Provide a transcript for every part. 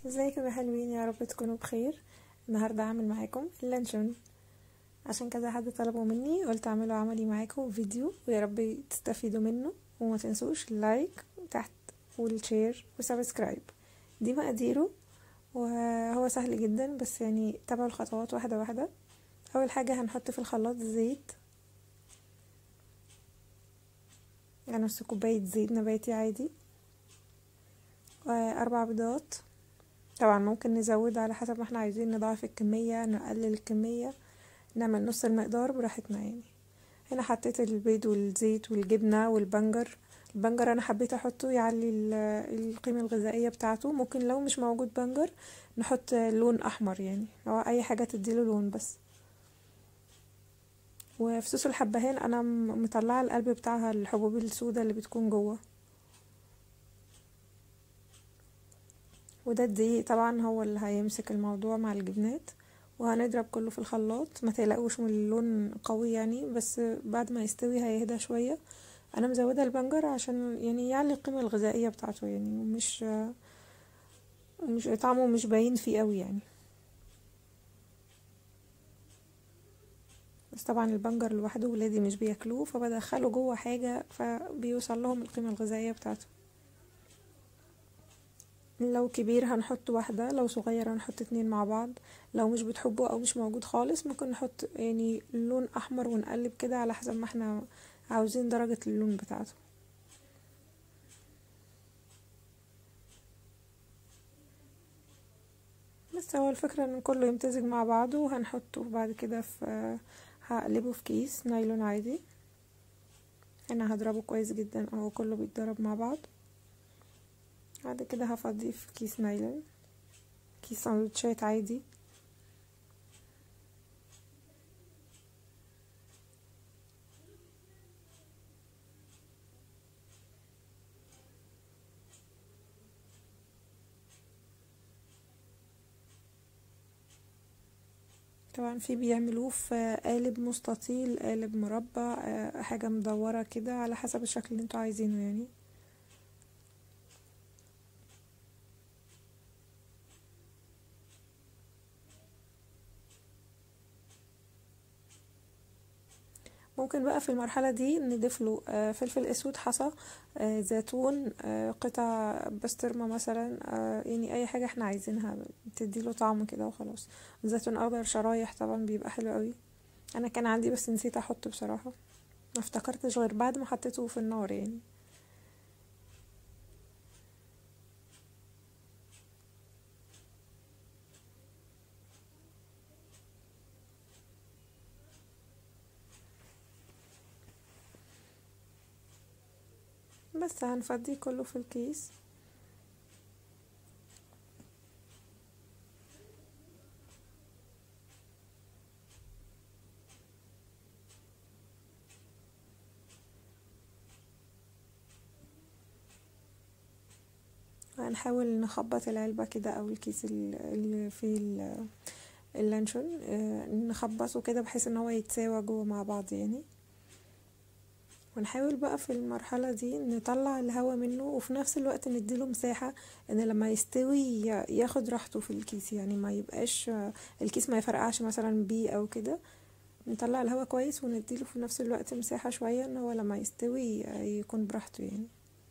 ازيكم يا حلوين يا رب تكونوا بخير النهارده هعمل معاكم اللانشون عشان كذا حد طلبوا مني قلت اعمله عملي معاكم فيديو ويا رب تستفيدوا منه وما تنسوش اللايك تحت والشير وسبسكرايب دي مقاديره وهو سهل جدا بس يعني تابعوا الخطوات واحده واحده اول حاجه هنحط في الخلاط زيت يعني نص كوبايه زيت نباتي عادي واربع بيضات طبعا ممكن نزود على حسب ما احنا عايزين نضاعف الكمية نقلل الكمية نعمل نص المقدار براحتنا يعني هنا حطيت البيض والزيت والجبنة والبنجر البنجر انا حبيت احطه يعلي القيمة الغذائية بتاعته ممكن لو مش موجود بنجر نحط لون احمر يعني او اي حاجة تديله لون بس وفي صوص الحبهان انا مطلعه القلب بتاعها الحبوب السوداء اللي بتكون جوه وده الدقيق طبعا هو اللي هيمسك الموضوع مع الجبنات وهنضرب كله في الخلاط ما تقلقوش من اللون قوي يعني بس بعد ما يستوي هيهدى شويه انا مزوده البنجر عشان يعني يعلي القيمه الغذائيه بتاعته يعني مش مش طعمه مش باين فيه قوي يعني بس طبعا البنجر لوحده ولادي مش بياكلوه فبدخله جوه حاجه فبيوصل لهم القيمه الغذائيه بتاعته لو كبير هنحط واحدة لو صغير هنحط اتنين مع بعض لو مش بتحبه او مش موجود خالص ممكن نحط يعني لون احمر ونقلب كده على حسب ما احنا عاوزين درجة اللون بتاعته بس هو الفكرة ان كله يمتزج مع بعضه وهنحطه بعد كده في هقلبه في كيس نايلون عادي هنا هضربه كويس جدا اهو كله بيتضرب مع بعض بعد كده هفضيه في كيس نايلون كيس سندوتشات عادي طبعا في بيعملوه في قالب مستطيل قالب مربع حاجة مدورة كده على حسب الشكل اللي انتوا عايزينه يعني ممكن بقى في المرحلة دي نضيف له فلفل اسود حصى زيتون قطع بسطرمة مثلا يعني اي حاجة احنا عايزينها تديله طعم كده وخلاص زيتون اخضر شرايح طبعا بيبقى حلو قوي انا كان عندي بس نسيت احطه بصراحة ما افتكرتش غير بعد ما حطيته في النار يعني بس هنفضيه كله في الكيس هنحاول نخبط العلبة كده او الكيس اللي فيه اللانشون نخبطه كده بحيث ان هو يتساوى جوه مع بعض يعني ونحاول بقى في المرحلة دي نطلع الهواء منه وفي نفس الوقت نديله مساحة ان لما يستوي ياخد راحته في الكيس يعني ما يبقاش الكيس ما يفرقعش مثلا بيه او كده نطلع الهواء كويس ونديله في نفس الوقت مساحة شوية ان هو لما يستوي يكون براحته يعني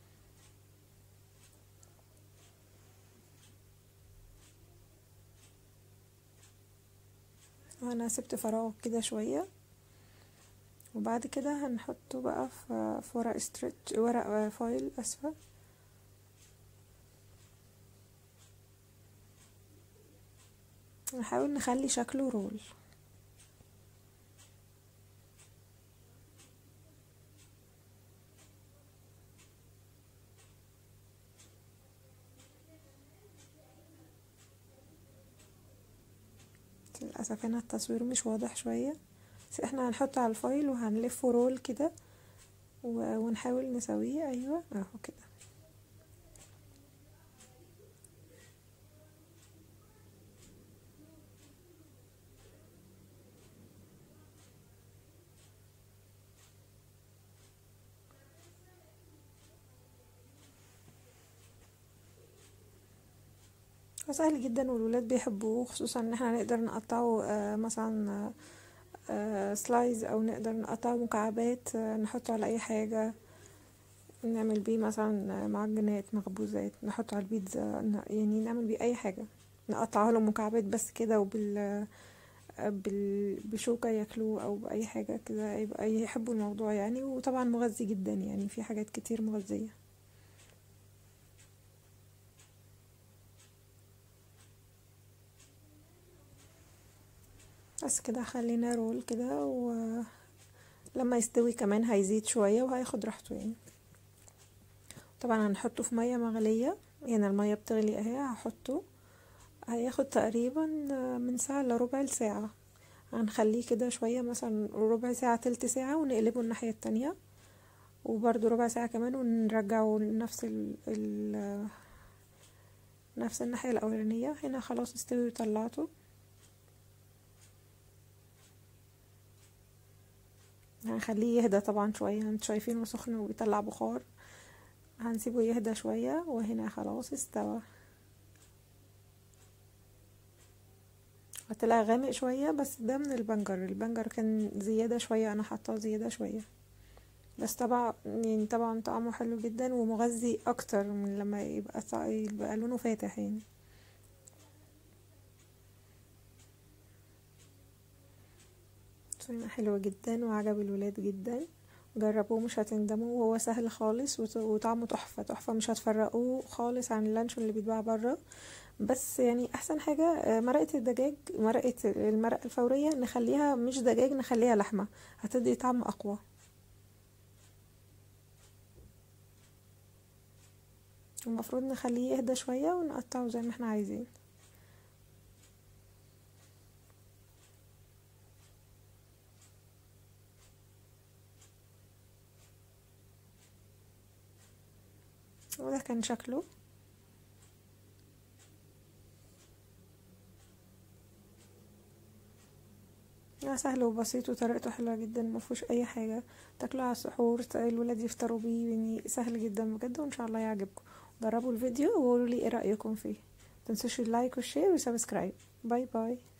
انا سبت فراغ كده شويه وبعد كده هنحطه بقى في ورق ستريتش ورق فايل اسفة نحاول نخلي شكله رول للأسف هنا التصوير مش واضح شوية بس احنا هنحطه على الفايل وهنلفه رول كده ونحاول نسويه ايوه اهو كده فسهل جدا والولاد بيحبوه خصوصا ان احنا نقدر نقطعه آه مثلا آه سلايز او نقدر نقطعه مكعبات آه نحطه على اي حاجة نعمل بيه مثلا معجنات مخبوزات نحطه على البيتزا يعني نعمل بيه اي حاجة نقطعه له مكعبات بس كده وبال بال... بشوكة ياكلوه او باي حاجة كده يبقى يحبوا الموضوع يعني وطبعا مغذي جدا يعني في حاجات كتير مغذية بس كده خلينا رول كده ولما يستوي كمان هيزيد شوية وهياخد راحته يعني طبعا هنحطه في مية مغلية يعني المية بتغلي اهي هحطه هياخد تقريبا من ساعة لربع ساعة هنخليه كده شوية مثلا ربع ساعة تلت ساعة ونقلبه الناحية التانية وبرده ربع ساعة كمان ونرجعه لنفس ال, ال نفس الناحية الأولانية هنا خلاص استوي وطلعته هنخليه يهدى طبعا شوية انتوا شايفينه سخن وبيطلع بخار هنسيبه يهدى شوية وهنا خلاص استوى طلع غامق شوية بس ده من البنجر البنجر كان زيادة شوية انا حطاه زيادة شوية بس طبعا يعني طبعا طعمه حلو جدا ومغذي اكتر من لما يبقى يبقى لونه فاتح يعني حلوة جدا وعجب الولاد جدا جربوه مش هتندموا وهو سهل خالص وطعمه تحفة تحفة مش هتفرقوه خالص عن اللانشون اللي بيتباع بره بس يعني احسن حاجة مرقة الدجاج مرقة المرقة الفورية نخليها مش دجاج نخليها لحمة هتدي طعم اقوى المفروض نخليه يهدى شوية ونقطعه زي ما احنا عايزين وده كان شكله سهل وبسيط وطريقته حلوة جدا مفهوش اي حاجة تاكلوا على السحور الولاد يفطروا بيه يعني سهل جدا بجد وان شاء الله يعجبكم جربوا الفيديو وقولوا لي ايه رأيكم فيه متنسوش اللايك والشير وسبسكرايب باي باي